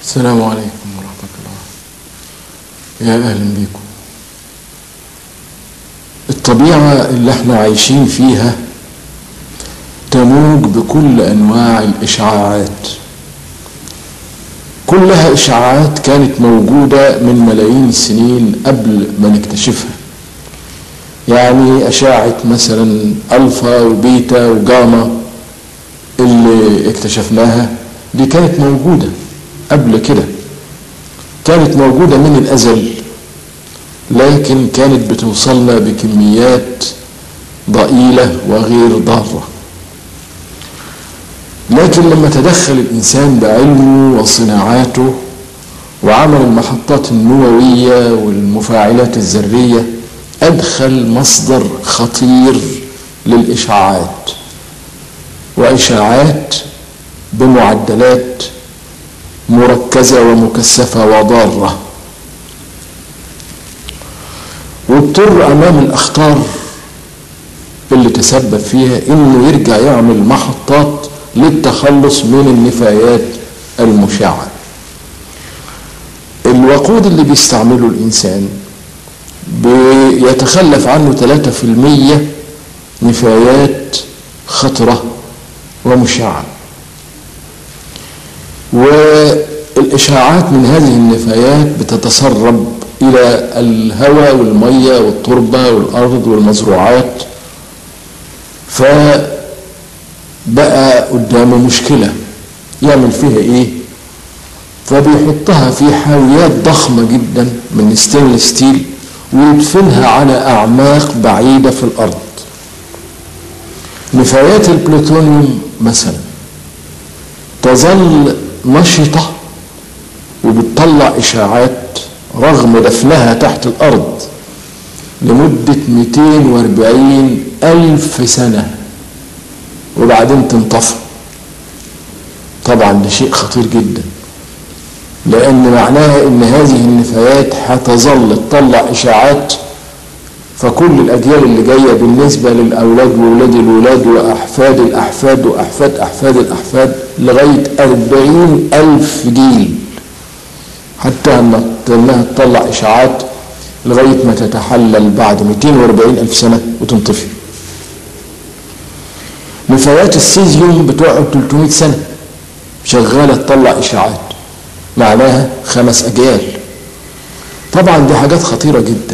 السلام عليكم ورحمة الله يا أهلا بكم الطبيعة اللي احنا عايشين فيها تموج بكل أنواع الإشعاعات كلها إشعاعات كانت موجودة من ملايين السنين قبل ما نكتشفها يعني أشعة مثلا ألفا وبيتا وجاما اللي اكتشفناها دي كانت موجودة قبل كده كانت موجودة من الأزل لكن كانت بتوصلنا بكميات ضئيلة وغير ضارة لكن لما تدخل الإنسان بعلمه وصناعاته وعمل المحطات النووية والمفاعلات الذرية أدخل مصدر خطير للإشعاعات وإشعاعات بمعدلات مركزة ومكثفة وضارة واضطر أمام الأخطار اللي تسبب فيها إنه يرجع يعمل محطات للتخلص من النفايات المشعة الوقود اللي بيستعمله الإنسان بيتخلف عنه 3% نفايات خطرة ومشعة والإشعاعات من هذه النفايات بتتسرب إلى الهواء والمية والتربة والأرض والمزروعات فبقى قدامه مشكلة يعمل فيها إيه؟ فبيحطها في حاويات ضخمة جدا من ستينلس ستيل ويدفنها على أعماق بعيدة في الأرض نفايات البلوتونيوم مثلا تظل نشطة وبتطلع إشاعات رغم دفنها تحت الأرض لمدة 240 ألف سنة وبعدين تنطفى طبعا ده شيء خطير جدا لأن معناها إن هذه النفايات هتظل تطلع إشاعات فكل الأجيال اللي جاية بالنسبة للأولاد وولاد الولاد وأحفاد الأحفاد وأحفاد أحفاد الأحفاد لغاية أربعين ألف جيل حتى أنها تطلع إشاعات لغاية ما تتحلل بعد 240 ألف سنة وتنطفي نفايات السيزيوم بتقعد 300 سنة شغالة تطلع إشاعات معناها خمس أجيال طبعا دي حاجات خطيرة جدا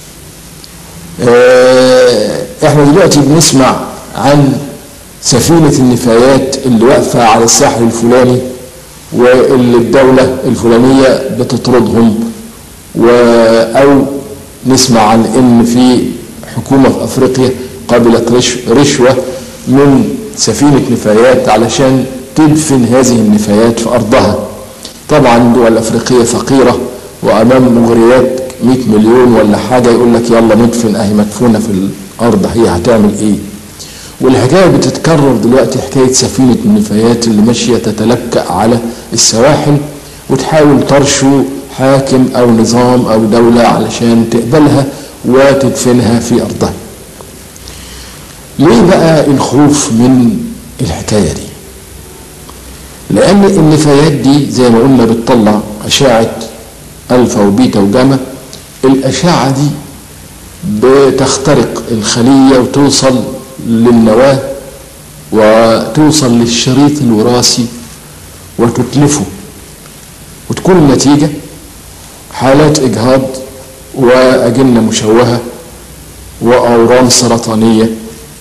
احنا دلوقتي بنسمع عن سفينة النفايات اللي واقفة على الساحل الفلاني واللي الدولة الفلانية بتطردهم و أو نسمع عن إن في حكومة في أفريقيا قبلت رشوة من سفينة نفايات علشان تدفن هذه النفايات في أرضها طبعا الدول الأفريقية فقيرة وأمام مغريات 100 مليون ولا حاجة يقول لك يلا ندفن أهي مدفونة في الأرض هي هتعمل إيه والحكاية بتتكرر دلوقتي حكاية سفينة النفايات اللي ماشية تتلكأ على السواحل وتحاول ترشو حاكم أو نظام أو دولة علشان تقبلها وتدفنها في أرضها ليه بقى الخوف من الحكاية دي لأن النفايات دي زي ما قلنا بتطلع أشعة ألفا وبيتا وجاما الأشعة دي بتخترق الخلية وتوصل للنواة وتوصل للشريط الوراثي وتتلفه وتكون النتيجة حالات إجهاض وأجنة مشوهة وأورام سرطانية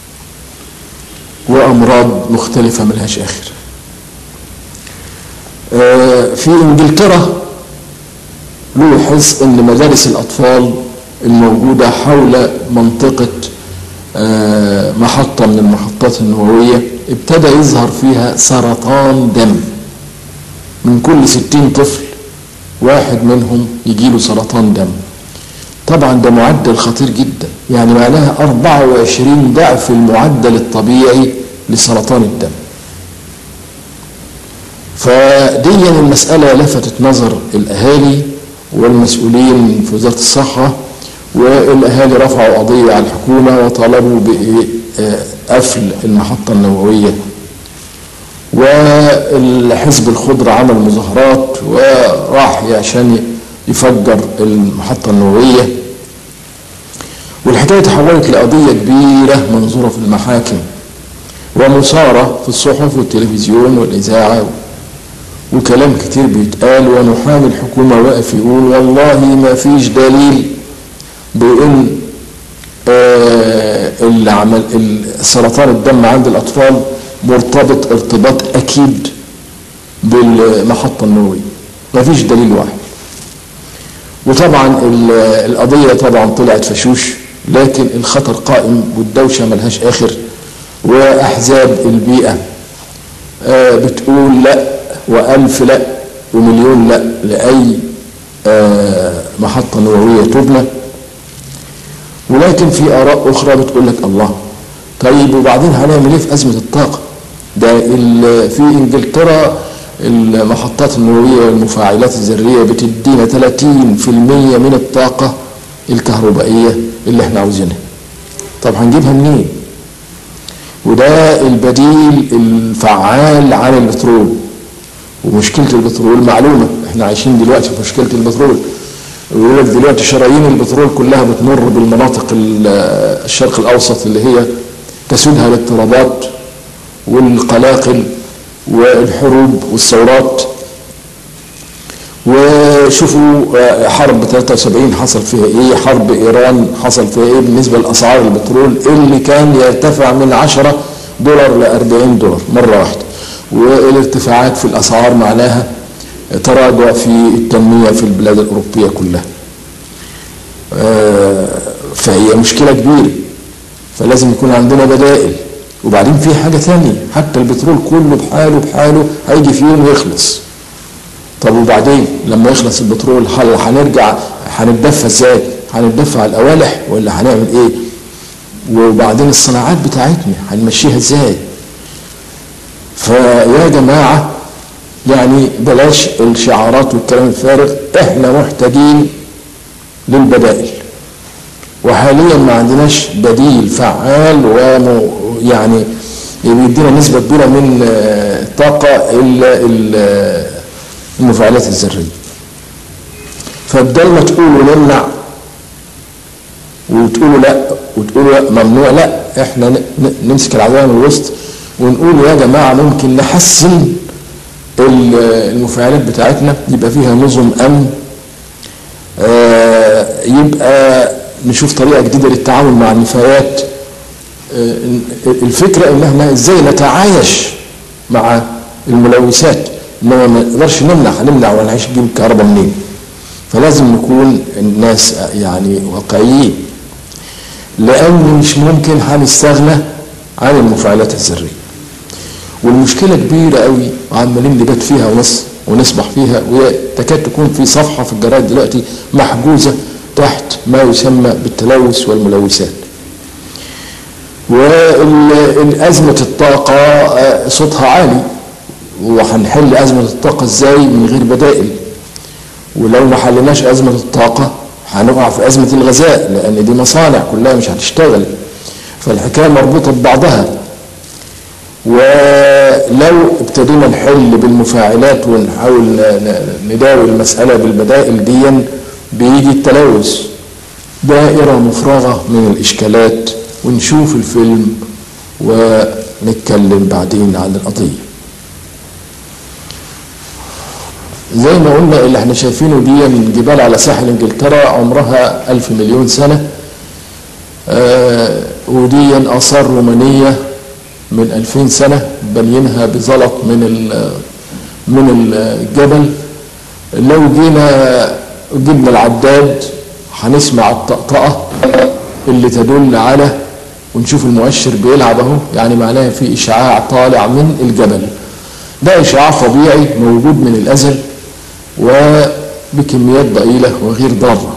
وأمراض مختلفة ملهاش آخر في إنجلترا لوحظ أن مدارس الأطفال الموجودة حول منطقة محطة من المحطات النووية ابتدى يظهر فيها سرطان دم من كل ستين طفل واحد منهم يجيله سرطان دم طبعا ده معدل خطير جدا يعني معناها 24 ضعف المعدل الطبيعي لسرطان الدم فدي المسألة لفتت نظر الأهالي والمسؤولين في وزارة الصحة والأهالي رفعوا قضية على الحكومة وطالبوا بقفل المحطة النووية والحزب الخضر عمل مظاهرات وراح عشان يفجر المحطة النووية والحكاية تحولت لقضية كبيرة منظورة في المحاكم ومثارة في الصحف والتلفزيون والإذاعة وكلام كتير بيتقال ونحامي الحكومة واقف يقول والله ما فيش دليل بأن آه اللي عمل سرطان الدم عند الأطفال مرتبط ارتباط أكيد بالمحطة النووية ما فيش دليل واحد وطبعا القضية طبعا طلعت فشوش لكن الخطر قائم والدوشة ملهاش آخر وأحزاب البيئة آه بتقول لا وألف لا ومليون لا لأي آه محطة نووية تبنى ولكن في آراء أخرى بتقول لك الله طيب وبعدين هنعمل إيه في أزمة الطاقة؟ ده في إنجلترا المحطات النووية والمفاعلات الذرية بتدينا 30% من الطاقة الكهربائية اللي احنا عاوزينها طب هنجيبها منين وده البديل الفعال عن البترول ومشكلة البترول معلومة احنا عايشين دلوقتي في مشكلة البترول ويقول لك دلوقتي شرايين البترول كلها بتمر بالمناطق الشرق الاوسط اللي هي تسودها الاضطرابات والقلاقل والحروب والثورات وشوفوا حرب 73 حصل فيها ايه حرب ايران حصل فيها ايه بالنسبه لاسعار البترول اللي كان يرتفع من 10 دولار ل 40 دولار مره واحده والارتفاعات في الاسعار معناها تراجع في التنميه في البلاد الاوروبيه كلها فهي مشكله كبيره فلازم يكون عندنا بدائل وبعدين في حاجه ثانيه حتى البترول كله بحاله بحاله هيجي في يوم يخلص طب وبعدين لما يخلص البترول هل هنرجع هنتدفى ازاي؟ هنتدفى على القوالح ولا هنعمل ايه؟ وبعدين الصناعات بتاعتنا هنمشيها ازاي؟ فيا جماعه يعني بلاش الشعارات والكلام الفارغ احنا محتاجين للبدائل وحاليا ما عندناش بديل فعال ويعني بيدينا نسبه كبيره من الطاقه الا المفاعلات الذريه فبدل ما تقولوا نمنع وتقولوا لا وتقولوا لا ممنوع لا احنا نمسك العداله من الوسط ونقول يا جماعه ممكن نحسن المفاعلات بتاعتنا يبقى فيها نظم امن آه يبقى نشوف طريقه جديده للتعامل مع النفايات آه الفكره ان احنا ازاي نتعايش مع الملوثات انما ما نقدرش نمنع هنمنع ولا نعيش نجيب الكهرباء منين فلازم نكون الناس يعني واقعيين لان مش ممكن هنستغنى عن المفاعلات الذريه والمشكله كبيره قوي وعمالين نبات فيها ونص ونسبح فيها وتكاد تكون في صفحه في الجرايد دلوقتي محجوزه تحت ما يسمى بالتلوث والملوثات والأزمة الطاقة صوتها عالي وهنحل أزمة الطاقة ازاي من غير بدائل ولو ما حلناش أزمة الطاقة هنقع في أزمة الغذاء لأن دي مصانع كلها مش هتشتغل فالحكاية مربوطة ببعضها ولو ابتدينا نحل بالمفاعلات ونحاول نداوي المسألة بالبدائل دي بيجي التلوث دائرة مفرغة من الإشكالات ونشوف الفيلم ونتكلم بعدين عن القضية زي ما قلنا اللي احنا شايفينه دي من جبال على ساحل انجلترا عمرها ألف مليون سنة آه ودي آثار رومانية من ألفين سنة بنينها بزلط من من الجبل لو جينا جبنا العداد هنسمع الطقطقة اللي تدل على ونشوف المؤشر بيلعب اهو يعني معناها في اشعاع طالع من الجبل ده اشعاع طبيعي موجود من الازل وبكميات ضئيله وغير ضاره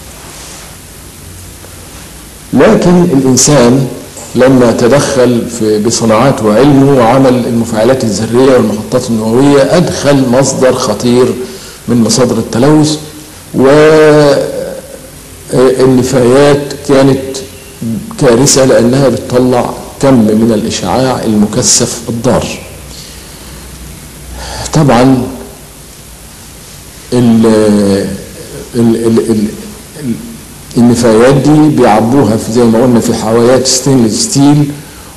لكن الانسان لما تدخل في بصناعاته وعلمه وعمل المفاعلات الذريه والمحطات النوويه ادخل مصدر خطير من مصادر التلوث والنفايات كانت كارثه لانها بتطلع كم من الاشعاع المكثف الضار طبعا ال ال ال ال النفايات دي بيعبوها في زي ما قلنا في حوايات ستينلس ستيل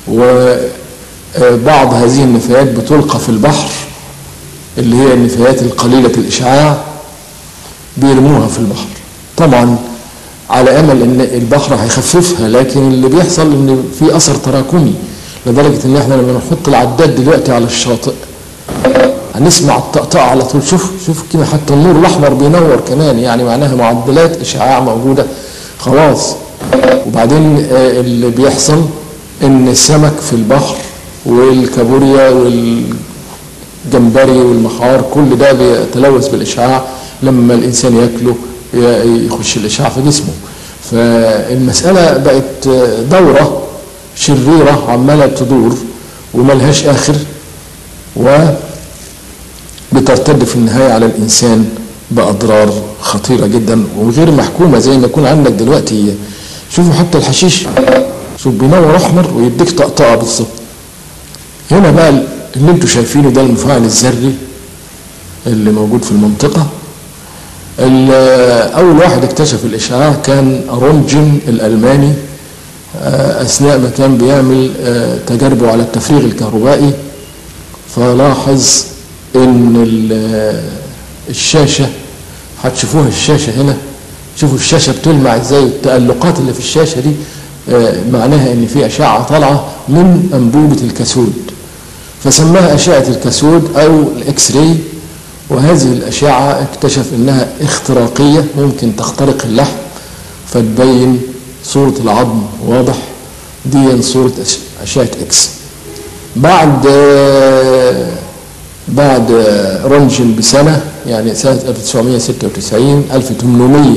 وبعض هذه النفايات بتلقى في البحر اللي هي النفايات القليلة الإشعاع بيرموها في البحر طبعا على امل ان البحر هيخففها لكن اللي بيحصل ان في اثر تراكمي لدرجه ان احنا لما نحط العداد دلوقتي على الشاطئ هنسمع الطقطقه على طول شوف شوف كده حتى النور الاحمر بينور كمان يعني معناها معدلات اشعاع موجوده خلاص وبعدين اللي بيحصل ان السمك في البحر والكابوريا والجمبري والمحار كل ده بيتلوث بالاشعاع لما الانسان ياكله يخش الاشعاع في جسمه فالمساله بقت دوره شريره عماله تدور وملهاش اخر وبترتد في النهايه على الانسان باضرار خطيره جدا وغير محكومه زي ما يكون عندك دلوقتي شوفوا حتى الحشيش شوف بينور احمر ويديك طقطقه بالظبط هنا بقى اللي انتوا شايفينه ده المفاعل الذري اللي موجود في المنطقه أول واحد اكتشف الإشعاع كان رونجن الألماني أثناء ما كان بيعمل تجاربه على التفريغ الكهربائي فلاحظ إن الشاشة هتشوفوها الشاشة هنا شوفوا الشاشة بتلمع ازاي التألقات اللي في الشاشة دي معناها إن في أشعة طالعة من أنبوبة الكاسود فسماها أشعة الكاسود أو الإكس راي وهذه الأشعة اكتشف أنها اختراقية ممكن تخترق اللحم فتبين صورة العظم واضح دي صورة أشعة إكس بعد بعد رونجن بسنة يعني سنة 1996 1800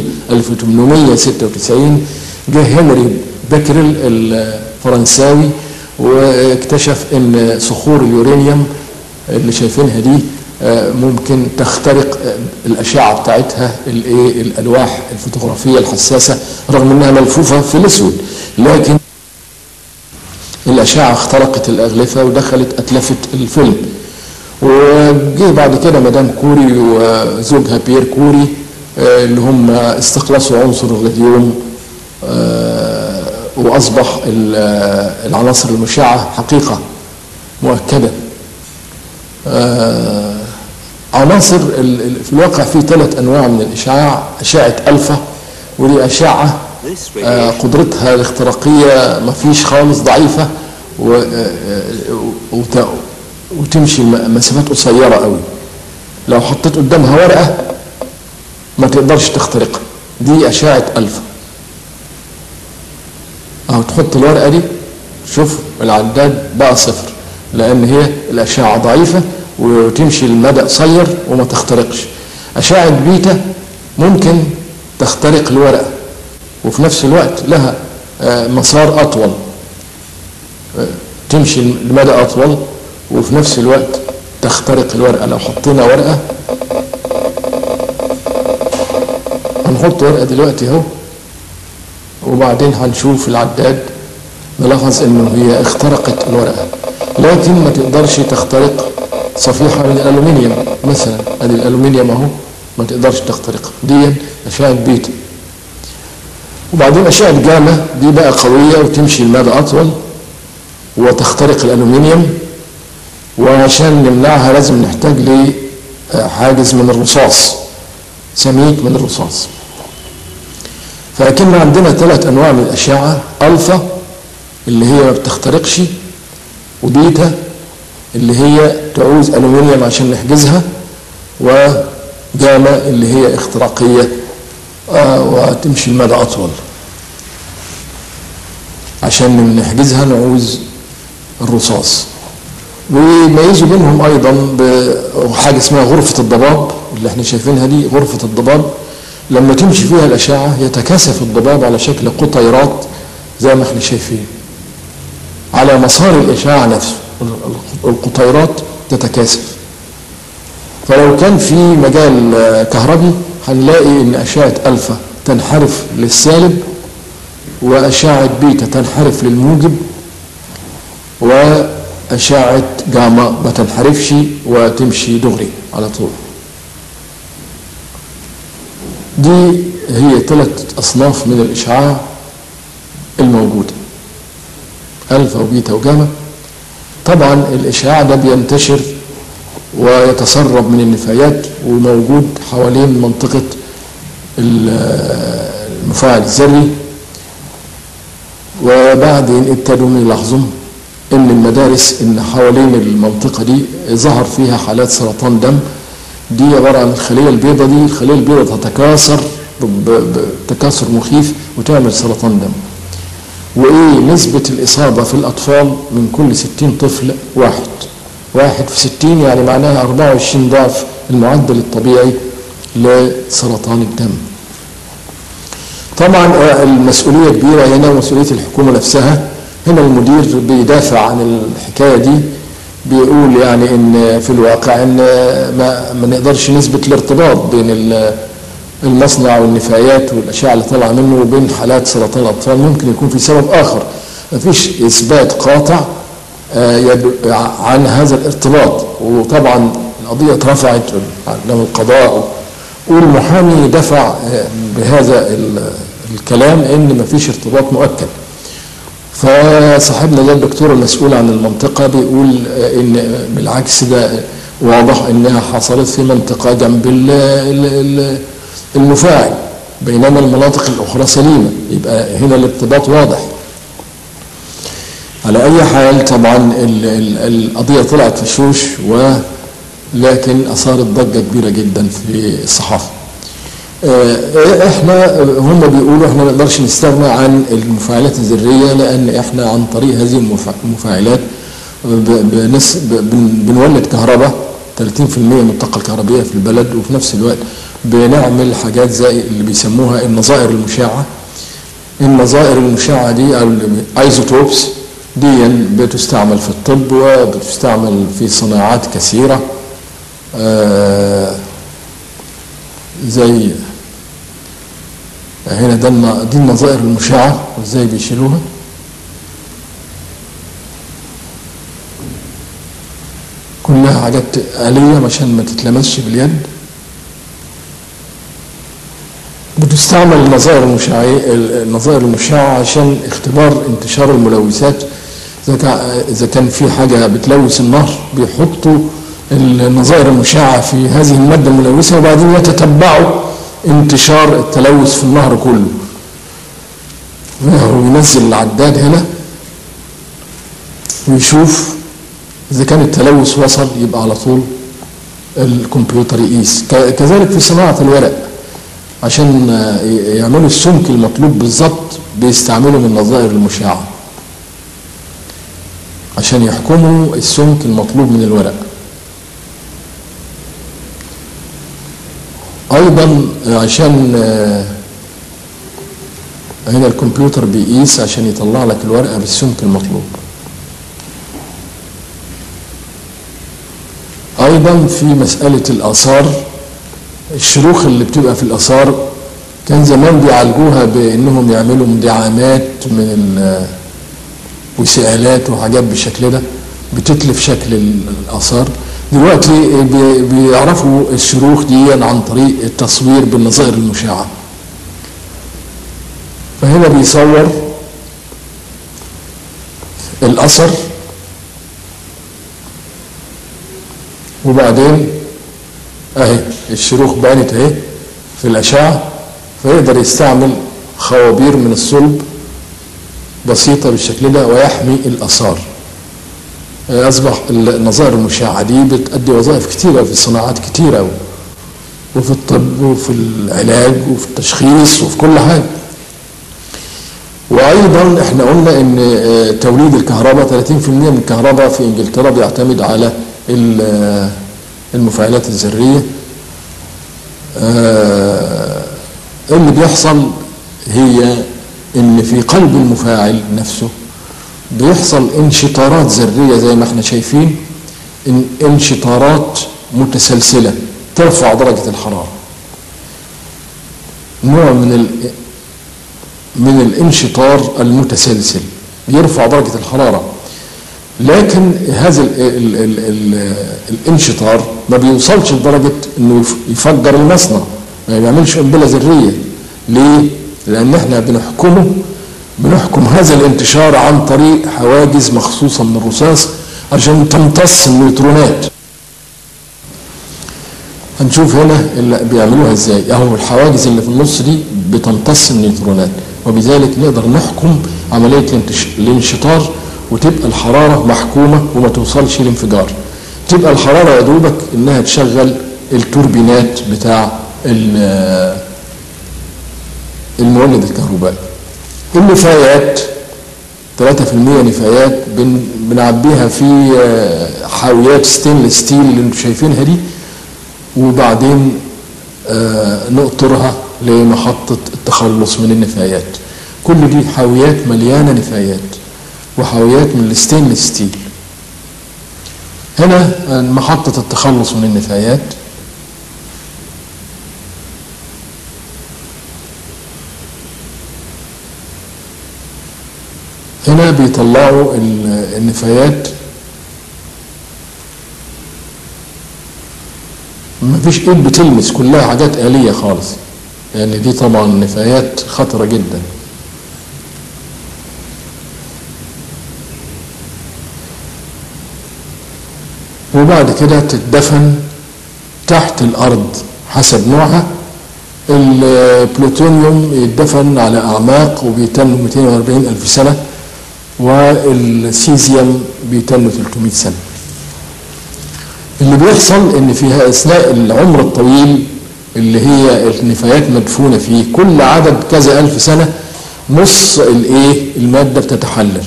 1896 جه هنري بكرل الفرنساوي واكتشف ان صخور اليورانيوم اللي شايفينها دي ممكن تخترق الاشعه بتاعتها الايه الالواح الفوتوغرافيه الحساسه رغم انها ملفوفه في الاسود لكن الاشعه اخترقت الاغلفه ودخلت اتلفت الفيلم وجه بعد كده مدام كوري وزوجها بيير كوري اللي هم استخلصوا عنصر الغديوم واصبح العناصر المشعه حقيقه مؤكده عناصر في الواقع في ثلاث انواع من الاشعاع اشعه الفا ودي اشعه قدرتها الاختراقيه ما فيش خالص ضعيفه وتمشي مسافات قصيره قوي لو حطيت قدامها ورقه ما تقدرش تخترقها دي اشعه الفا اهو تحط الورقه دي شوف العداد بقى صفر لان هي الاشعه ضعيفه وتمشي المدى قصير وما تخترقش أشعة بيتا ممكن تخترق الورقة وفي نفس الوقت لها مسار أطول تمشي المدى أطول وفي نفس الوقت تخترق الورقة لو حطينا ورقة هنحط ورقة دلوقتي اهو وبعدين هنشوف العداد نلاحظ انه هي اخترقت الورقة لكن ما تقدرش تخترق صفيحة من الألومنيوم مثلا ادي الألومنيوم اهو ما تقدرش تخترقها دي أشعة بيتا وبعدين أشعة جاما دي بقى قوية وتمشي المدى أطول وتخترق الألومنيوم وعشان نمنعها لازم نحتاج لحاجز من الرصاص سميك من الرصاص فأكن عندنا ثلاث أنواع من الأشعة ألفا اللي هي ما بتخترقش وبيتا اللي هي تعوز ألومنيوم عشان نحجزها وجاما اللي هي اختراقية آه وتمشي المدى أطول عشان نحجزها نعوز الرصاص ويميزوا بينهم ايضا بحاجه اسمها غرفه الضباب اللي احنا شايفينها دي غرفه الضباب لما تمشي فيها الاشعه يتكاثف الضباب على شكل قطيرات زي ما احنا شايفين على مسار الاشعه نفسه القطيرات تتكاثف فلو كان في مجال كهربي هنلاقي ان اشعه الفا تنحرف للسالب واشعه بيتا تنحرف للموجب و أشعة جاما ما تنحرفش وتمشي دغري على طول دي هي ثلاث أصناف من الإشعاع الموجودة ألفا وبيتا وجاما طبعا الإشعاع ده بينتشر ويتسرب من النفايات وموجود حوالين منطقة المفاعل الذري وبعدين ابتدوا يلاحظوا ان المدارس ان حوالين المنطقة دي ظهر فيها حالات سرطان دم دي عبارة عن الخلية البيضاء دي الخلية البيضاء تتكاثر بتكاثر مخيف وتعمل سرطان دم وايه نسبة الإصابة في الأطفال من كل 60 طفل واحد واحد في 60 يعني معناها 24 ضعف المعدل الطبيعي لسرطان الدم طبعا المسؤولية كبيرة هنا ومسؤولية الحكومة نفسها هنا المدير بيدافع عن الحكاية دي بيقول يعني ان في الواقع ان ما, ما نقدرش نثبت الارتباط بين المصنع والنفايات والاشعه اللي طالعه منه وبين حالات سرطان الاطفال ممكن يكون في سبب اخر مفيش اثبات قاطع عن هذا الارتباط وطبعا القضيه اترفعت قدام القضاء والمحامي دفع بهذا الكلام ان مفيش ارتباط مؤكد فصاحبنا ده الدكتور المسؤول عن المنطقة بيقول إن بالعكس ده واضح إنها حصلت في منطقة جنب المفاعل بينما المناطق الأخرى سليمة يبقى هنا الارتباط واضح على أي حال طبعا القضية طلعت في الشوش ولكن أثارت ضجة كبيرة جدا في الصحافة احنا هم بيقولوا احنا ما نقدرش نستغنى عن المفاعلات الذريه لان احنا عن طريق هذه المفاعلات بنس بنولد كهرباء 30% من الطاقه الكهربائيه في البلد وفي نفس الوقت بنعمل حاجات زي اللي بيسموها النظائر المشعه النظائر المشعه دي او الايزوتوبس دي بتستعمل في الطب وبتستعمل في صناعات كثيره آه زي هنا ده دي النظائر المشعة وازاي بيشيلوها كلها حاجات آلية عشان ما تتلمسش باليد بتستعمل النظائر المشعة النظائر المشعة عشان اختبار انتشار الملوثات إذا كان في حاجة بتلوث النهر بيحطوا النظائر المشعة في هذه المادة الملوثة وبعدين يتتبعوا انتشار التلوث في النهر كله وينزل العداد هنا ويشوف إذا كان التلوث وصل يبقى على طول الكمبيوتر يقيس كذلك في صناعة الورق عشان يعملوا السمك المطلوب بالظبط بيستعملوا من النظائر المشعة عشان يحكموا السمك المطلوب من الورق ايضا عشان هنا الكمبيوتر بيقيس عشان يطلع لك الورقه بالسمك المطلوب ايضا في مساله الاثار الشروخ اللي بتبقى في الاثار كان زمان بيعالجوها بانهم يعملوا دعامات من وسائلات وحاجات بالشكل ده بتتلف شكل الاثار دلوقتي بيعرفوا الشروخ دي عن طريق التصوير بالنظائر المشعة فهنا بيصور الأثر وبعدين اهي الشروخ بانت اهي في الأشعة فيقدر يستعمل خوابير من الصلب بسيطة بالشكل ده ويحمي الآثار اصبح النظائر المشعه دي بتؤدي وظائف كثيره في صناعات كثيره وفي الطب وفي العلاج وفي التشخيص وفي كل حاجه وايضا احنا قلنا ان توليد الكهرباء 30% من الكهرباء في انجلترا بيعتمد على المفاعلات الذريه اللي بيحصل هي ان في قلب المفاعل نفسه بيحصل انشطارات ذريه زي ما احنا شايفين إن انشطارات متسلسله ترفع درجه الحراره نوع من ال من الانشطار المتسلسل يرفع درجه الحراره لكن هذا ال ال ال ال الانشطار ما بيوصلش لدرجه انه يف- يفجر المصنع ما بيعملش قنبله ذريه ليه؟ لان احنا بنحكمه بنحكم هذا الانتشار عن طريق حواجز مخصوصه من الرصاص عشان تمتص النيوترونات هنشوف هنا اللي بيعملوها ازاي اهو الحواجز اللي في النص دي بتمتص النيوترونات وبذلك نقدر نحكم عمليه الانتش- الانشطار وتبقى الحراره محكومه وما توصلش لانفجار تبقى الحراره يا دوبك انها تشغل التوربينات بتاع ال- المولد الكهربائي النفايات 3% نفايات بن بنعبيها في آه، حاويات ستينلس ستيل اللي انتم شايفينها دي وبعدين آه، نقطرها لمحطة التخلص من النفايات كل دي حاويات مليانة نفايات وحاويات من الستينلس ستيل هنا آه، محطة التخلص من النفايات هنا بيطلعوا ال- النفايات ما فيش ايد بتلمس كلها حاجات آلية خالص يعني دي طبعا نفايات خطرة جدا وبعد كده تتدفن تحت الأرض حسب نوعها البلوتونيوم يتدفن على أعماق وبيتنوا 240 ألف سنة والسيزيوم بيتنوا 300 سنة اللي بيحصل ان في اثناء العمر الطويل اللي هي النفايات مدفونه فيه كل عدد كذا الف سنه نص الايه الماده بتتحلل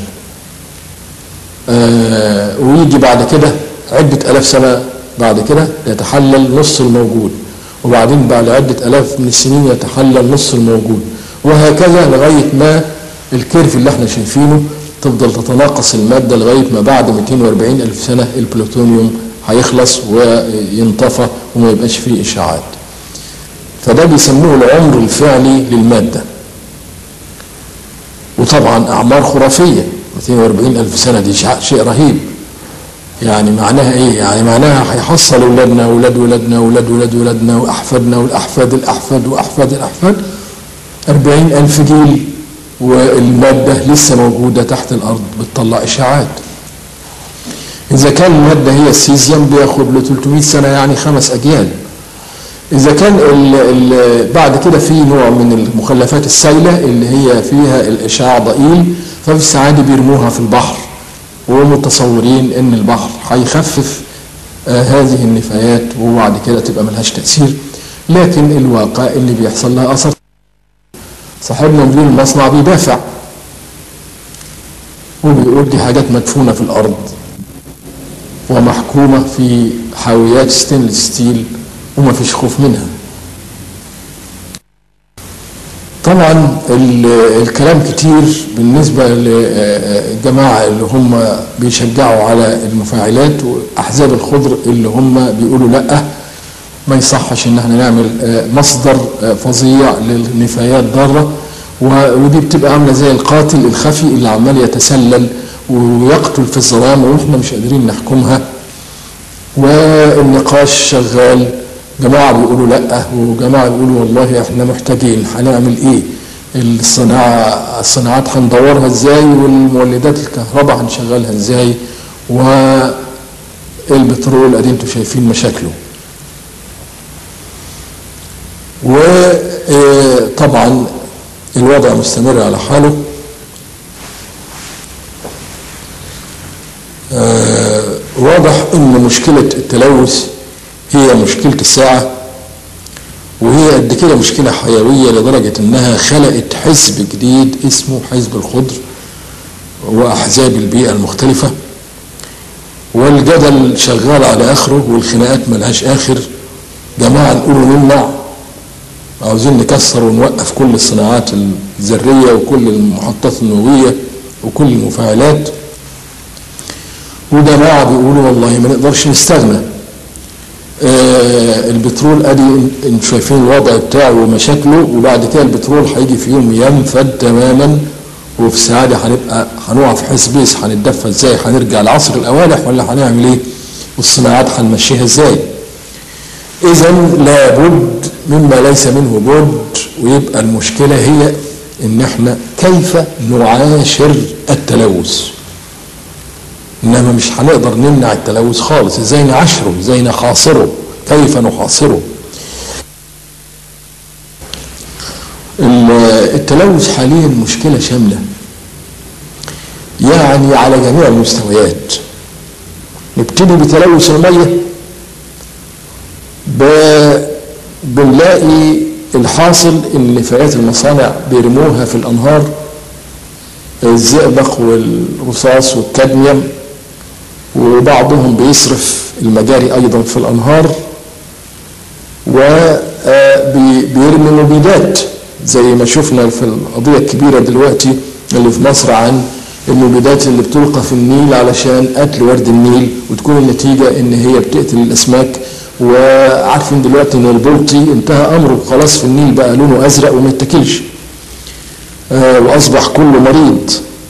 آه ويجي بعد كده عده الاف سنه بعد كده يتحلل نص الموجود وبعدين بعد عده الاف من السنين يتحلل نص الموجود وهكذا لغايه ما الكيرف اللي احنا شايفينه تفضل تتناقص الماده لغايه ما بعد 240 الف سنه البلوتونيوم هيخلص وينطفى وما يبقاش فيه اشعاعات فده بيسموه العمر الفعلي للماده وطبعا اعمار خرافيه 240 الف سنه دي شع- شيء رهيب يعني معناها ايه يعني معناها هيحصل اولادنا واولاد اولادنا واولاد اولاد اولادنا واحفادنا والاحفاد الاحفاد واحفاد الاحفاد 40 الف جيل والماده لسه موجوده تحت الارض بتطلع اشعاعات إذا كان المادة هي السيزيوم بياخد له 300 سنة يعني خمس أجيال. إذا كان ال ال بعد كده في نوع من المخلفات السائلة اللي هي فيها الإشعاع ضئيل ففي الساعات دي بيرموها في البحر ومتصورين إن البحر هيخفف آه هذه النفايات وبعد كده تبقى ملهاش تأثير لكن الواقع اللي بيحصل لها أثر صاحبنا مدير المصنع بيدافع وبيقول دي حاجات مدفونة في الأرض ومحكومة في حاويات ستينلس ستيل وما فيش خوف منها طبعا ال- الكلام كتير بالنسبة للجماعة اللي هم بيشجعوا على المفاعلات وأحزاب الخضر اللي هم بيقولوا لأ ما يصحش ان احنا نعمل آه، مصدر آه، فظيع للنفايات ضاره و- ودي بتبقى عامله زي القاتل الخفي اللي عمال يتسلل ويقتل في الظلام واحنا مش قادرين نحكمها والنقاش شغال جماعه بيقولوا لا وجماعه بيقولوا والله احنا محتاجين هنعمل ايه الصناعه الصناعات هندورها ازاي والمولدات الكهرباء هنشغلها ازاي والبترول ادي انتوا شايفين مشاكله وطبعا الوضع مستمر على حاله آه، واضح ان مشكلة التلوث هي مشكلة الساعة وهي قد كده مشكلة حيوية لدرجة انها خلقت حزب جديد اسمه حزب الخضر واحزاب البيئة المختلفة والجدل شغال على اخره والخناقات ملهاش اخر جماعة نقولوا نمنع عاوزين نكسر ونوقف كل الصناعات الذرية وكل المحطات النووية وكل المفاعلات وجماعة بيقولوا والله ما نقدرش نستغنى آه البترول ادي انتوا شايفين الوضع بتاعه ومشاكله وبعد كده البترول هيجي في يوم ينفد تماما وفي سعادة هنبقى هنقع في حسبيس هنتدفى ازاي هنرجع لعصر الأوالح ولا هنعمل ايه والصناعات هنمشيها ازاي إذا لابد مما ليس منه بد ويبقى المشكلة هي إن إحنا كيف نعاشر التلوث إنما مش هنقدر نمنع التلوث خالص إزاي نعاشره إزاي نحاصره كيف نحاصره التلوث حاليا مشكلة شاملة يعني على جميع المستويات نبتدي بتلوث المية بنلاقي الحاصل ان نفايات المصانع بيرموها في الانهار الزئبق والرصاص والكادميوم وبعضهم بيصرف المجاري ايضا في الانهار وبيرمي مبيدات زي ما شفنا في القضيه الكبيره دلوقتي اللي في مصر عن المبيدات اللي بتلقى في النيل علشان قتل ورد النيل وتكون النتيجه ان هي بتقتل الاسماك وعارفين دلوقتي ان البلطي انتهى امره خلاص في النيل بقى لونه ازرق وما يتاكلش آه واصبح كله مريض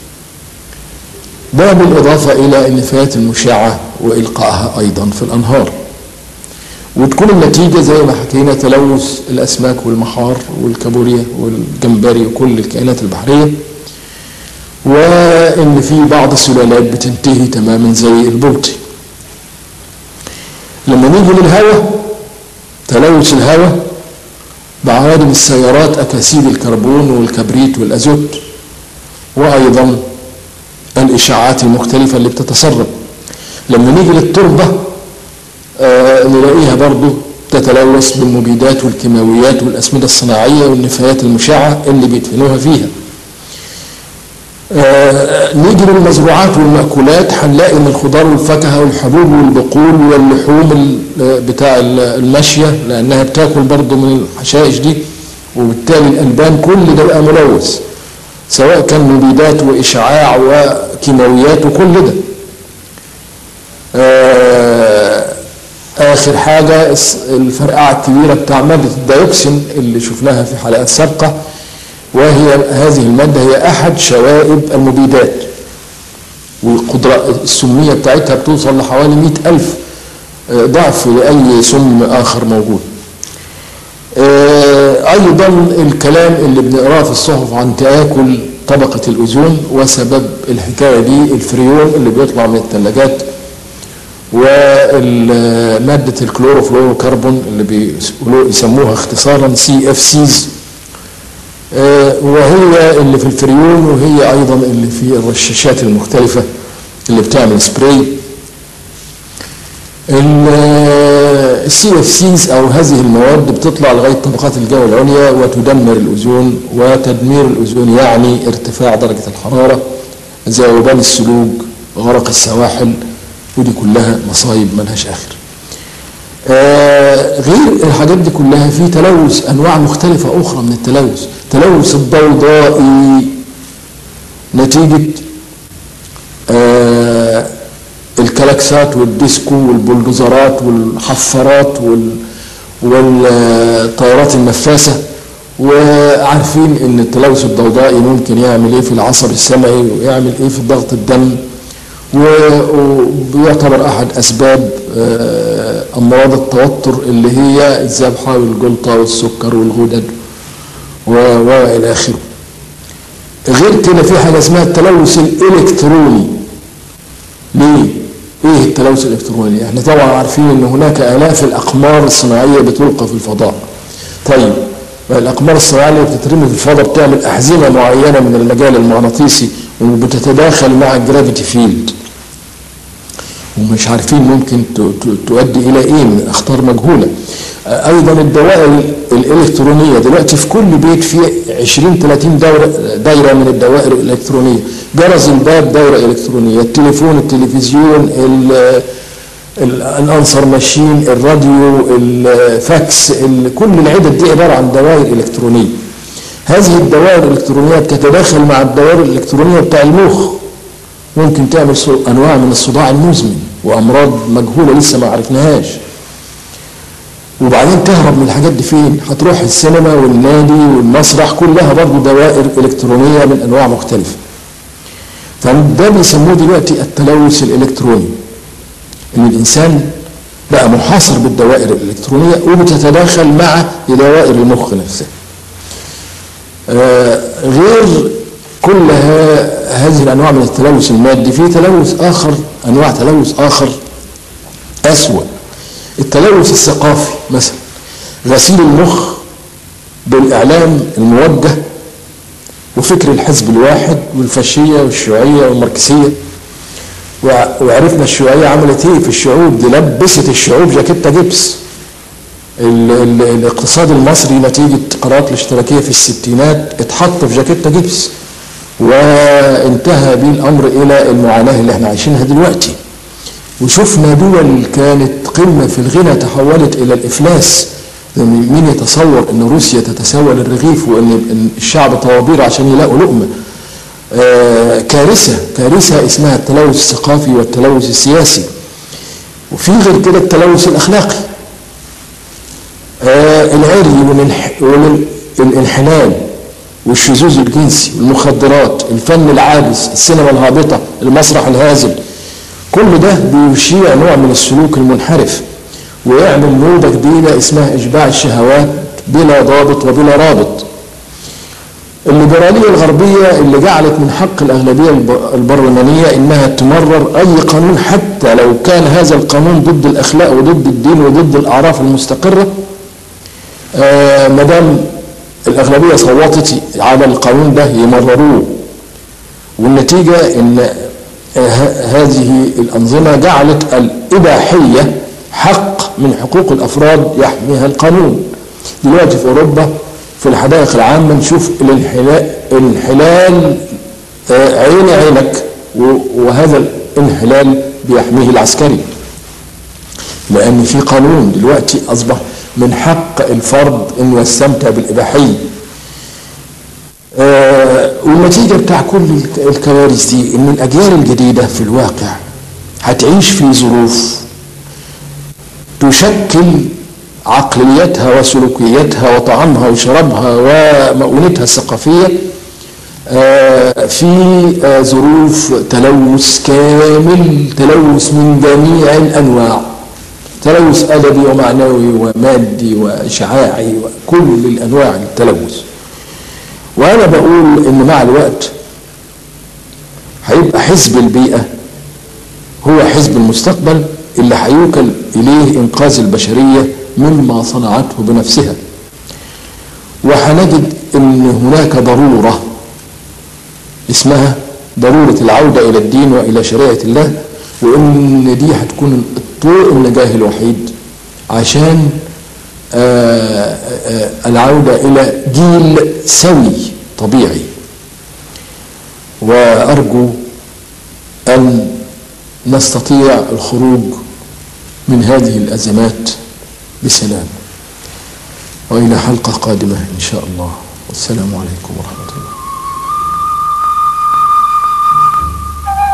ده بالاضافه الى النفايات المشعه والقائها ايضا في الانهار وتكون النتيجه زي ما حكينا تلوث الاسماك والمحار والكابوريا والجمبري وكل الكائنات البحريه وان في بعض السلالات بتنتهي تماما زي البلطي لما نيجي للهواء تلوث الهواء بعوادم السيارات اكاسيد الكربون والكبريت والازوت وايضا الاشعاعات المختلفه اللي بتتسرب لما نيجي للتربه آه نلاقيها برضو تتلوث بالمبيدات والكيماويات والاسمده الصناعيه والنفايات المشعه اللي بيدفنوها فيها آه نيجي للمزروعات والمأكولات هنلاقي ان الخضار والفاكهه والحبوب والبقول واللحوم بتاع الماشيه لانها بتاكل برضه من الحشائش دي وبالتالي الالبان كل ده بقى ملوث سواء كان مبيدات واشعاع وكيماويات وكل ده آه اخر حاجه الفرقعه الكبيره بتاع ماده الديوكسين اللي شفناها في حلقات سابقه وهي هذه المادة هي أحد شوائب المبيدات والقدرة السمية بتاعتها بتوصل لحوالي مئة ألف ضعف لأي سم آخر موجود أيضا الكلام اللي بنقراه في الصحف عن تآكل طبقة الأوزون وسبب الحكاية دي الفريون اللي بيطلع من الثلاجات ومادة الكلوروفلوروكربون اللي بيسموها اختصارا سي اف سيز وهي اللي في الفريون وهي ايضا اللي في الرشاشات المختلفه اللي بتعمل سبراي السي اف سيز او هذه المواد بتطلع لغايه طبقات الجو العليا وتدمر الاوزون وتدمير الاوزون يعني ارتفاع درجه الحراره ذوبان السلوج غرق السواحل ودي كلها مصايب ملهاش اخر آه غير الحاجات دي كلها في تلوث انواع مختلفه اخرى من التلوث تلوث الضوضائي نتيجه آه الكلاكسات والديسكو والبلدوزرات والحفارات وال والطيارات النفاثه وعارفين ان التلوث الضوضائي ممكن يعمل ايه في العصب السمعي ويعمل ايه في ضغط الدم وبيعتبر احد اسباب امراض التوتر اللي هي الذبحه والجلطه والسكر والغدد والى اخره. غير كده في حاجه اسمها التلوث الالكتروني. ليه؟ ايه التلوث الالكتروني؟ احنا طبعا عارفين ان هناك الاف الاقمار الصناعيه بتلقى في الفضاء. طيب الاقمار الصناعيه اللي بتترمي في الفضاء بتعمل احزمه معينه من المجال المغناطيسي وبتتداخل مع الجرافيتي فيلد. ومش عارفين ممكن تؤدي الى ايه من اخطار مجهوله ايضا الدوائر الالكترونيه دلوقتي في كل بيت في 20 30 دايره دايره من الدوائر الالكترونيه جرس الباب دايره الكترونيه التليفون التلفزيون الانسر ماشين الراديو الفاكس كل العدد دي عباره عن دوائر الكترونيه هذه الدوائر الالكترونيه بتتداخل مع الدوائر الالكترونيه بتاع المخ ممكن تعمل انواع من الصداع المزمن وامراض مجهوله لسه ما عرفناهاش وبعد وبعدين تهرب من الحاجات دي فين هتروح السينما والنادي والمسرح كلها برضه دوائر الكترونيه من انواع مختلفه فده بيسموه دلوقتي التلوث الالكتروني ان الانسان بقى محاصر بالدوائر الالكترونيه وبتتداخل مع دوائر المخ نفسها آه غير كل هذه الانواع من التلوث المادي في تلوث اخر انواع تلوث اخر اسوأ التلوث الثقافي مثلا غسيل المخ بالاعلام الموجه وفكر الحزب الواحد والفاشيه والشيوعيه والماركسيه وعرفنا الشيوعيه عملت ايه في الشعوب دي لبست الشعوب جاكيته جبس ال ال الاقتصاد المصري نتيجه قرارات الاشتراكيه في الستينات اتحط في جاكيته جبس وانتهى به الامر الى المعاناه اللي احنا عايشينها دلوقتي وشفنا دول كانت قمه في الغنى تحولت الى الافلاس مين يتصور ان روسيا تتسول الرغيف وان الشعب طوابير عشان يلاقوا لقمه آه كارثه كارثه اسمها التلوث الثقافي والتلوث السياسي وفي غير كده التلوث الاخلاقي آه العري والانحلال والشذوذ الجنسي والمخدرات الفن العابس السينما الهابطه المسرح الهازل كل ده بيشيع نوع من السلوك المنحرف ويعمل موضة جديدة اسمها إشباع الشهوات بلا ضابط وبلا رابط الليبرالية الغربية اللي جعلت من حق الأغلبية البرلمانية إنها تمرر أي قانون حتى لو كان هذا القانون ضد الأخلاق وضد الدين وضد الأعراف المستقرة آه مدام الأغلبية صوتت على القانون ده يمرروه والنتيجة إن هذه الأنظمة جعلت الإباحية حق من حقوق الافراد يحميها القانون دلوقتي في اوروبا في الحدائق العامه نشوف الانحلال انحلال عين عينك وهذا الانحلال بيحميه العسكري لان في قانون دلوقتي اصبح من حق الفرد انه يستمتع بالاباحيه والنتيجه بتاع كل الكوارث دي ان الاجيال الجديده في الواقع هتعيش في ظروف تشكل عقليتها وسلوكيتها وطعامها وشرابها ومؤونتها الثقافية في ظروف تلوث كامل تلوث من جميع الأنواع تلوث أدبي ومعنوي ومادي وإشعاعي وكل الأنواع التلوث وأنا بقول إن مع الوقت هيبقى حزب البيئة هو حزب المستقبل اللي هيوكل إليه إنقاذ البشرية مما صنعته بنفسها وهنجد أن هناك ضرورة اسمها ضرورة العودة إلى الدين وإلى شريعة الله وإن دي هتكون الطرق النجاة الوحيد عشان آآ آآ العودة إلى جيل سوي طبيعي وأرجو أن نستطيع الخروج من هذه الأزمات بسلام وإلى حلقة قادمة إن شاء الله والسلام عليكم ورحمة الله